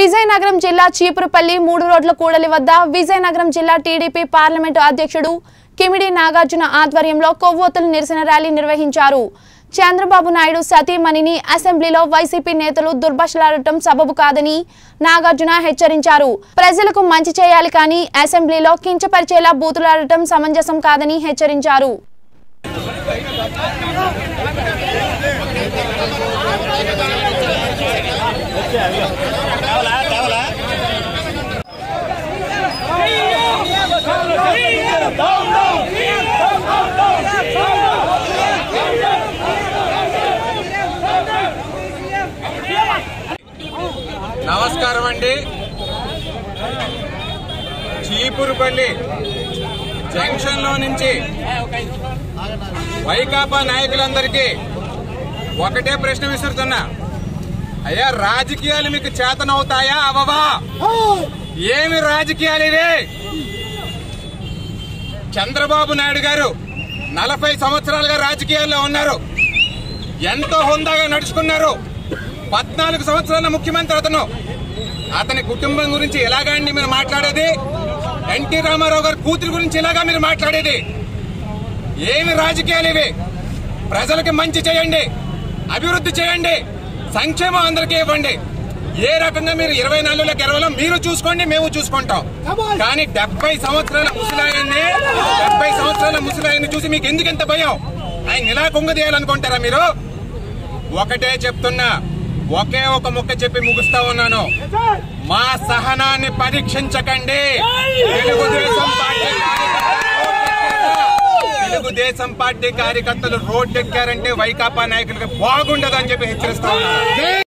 విజయనగరం జిల్లా చీపురుపల్లి మూడు రోడ్ల కూడలి వద్ద విజయనగరం జిల్లా టీడీపీ పార్లమెంటు అధ్యక్షుడు కిమిడి నాగార్జున ఆధ్వర్యంలో కొవ్వొత్తుల నిరసన ర్యాలీ నిర్వహించారు చంద్రబాబు నాయుడు సతీమణిని అసెంబ్లీలో వైసీపీ నేతలు దుర్భాషలాడటం సబబు కాదని నాగార్జున హెచ్చరించారు ప్రజలకు మంచి చేయాలి కానీ అసెంబ్లీలో కించపరిచేలా బూతులాడటం సమంజసం కాదని హెచ్చరించారు నమస్కారం అండి చీపురుపల్లి జంక్షన్ లో నుంచి వైకాపా నాయకులందరికీ ఒకటే ప్రశ్న విసురుతున్నా అయ్యా రాజకీయాలు మీకు చేతనవుతాయా అవవా ఏమి రాజకీయాలు ఇవి చంద్రబాబు నాయుడు గారు నలభై సంవత్సరాలుగా రాజకీయాల్లో ఉన్నారు ఎంతో హుందాగా నడుచుకున్నారు పద్నాలుగు సంవత్సరాల ముఖ్యమంత్రి అతను అతని కుటుంబం గురించి ఎలాగా అండి మీరు మాట్లాడేది ఎన్టీ రామారావు గారి కూతురు గురించి ఎలాగా మీరు మాట్లాడేది ఏమి రాజకీయాలు ఇవి ప్రజలకి మంచి చేయండి అభివృద్ధి చేయండి సంక్షేమం అందరికీ ఇవ్వండి ఏ రకంగా మీరు ఇరవై నాలుగులకు ఇరవైలో మీరు చూసుకోండి మేము చూసుకుంటాం కానీ డెబ్బై సంవత్సరాల ముసలాయన్ని డెబ్బై సంవత్సరాల ముసలాయన్ని చూసి మీకు ఎందుకు ఎంత భయం ఆయన ఇలా కుంగదీయాలనుకుంటారా మీరు ఒకటే చెప్తున్నా ఒకే ఒక ముక్క చెప్పి ముగుస్తా ఉన్నాను మా సహనాన్ని పరీక్షించకండి తెలుగుదేశం పార్టీ కార్యకర్తలు తెలుగుదేశం పార్టీ కార్యకర్తలు రోడ్డెక్కారంటే వైకాపా నాయకులకు బాగుండదు అని చెప్పి హెచ్చరిస్తా ఉన్నాను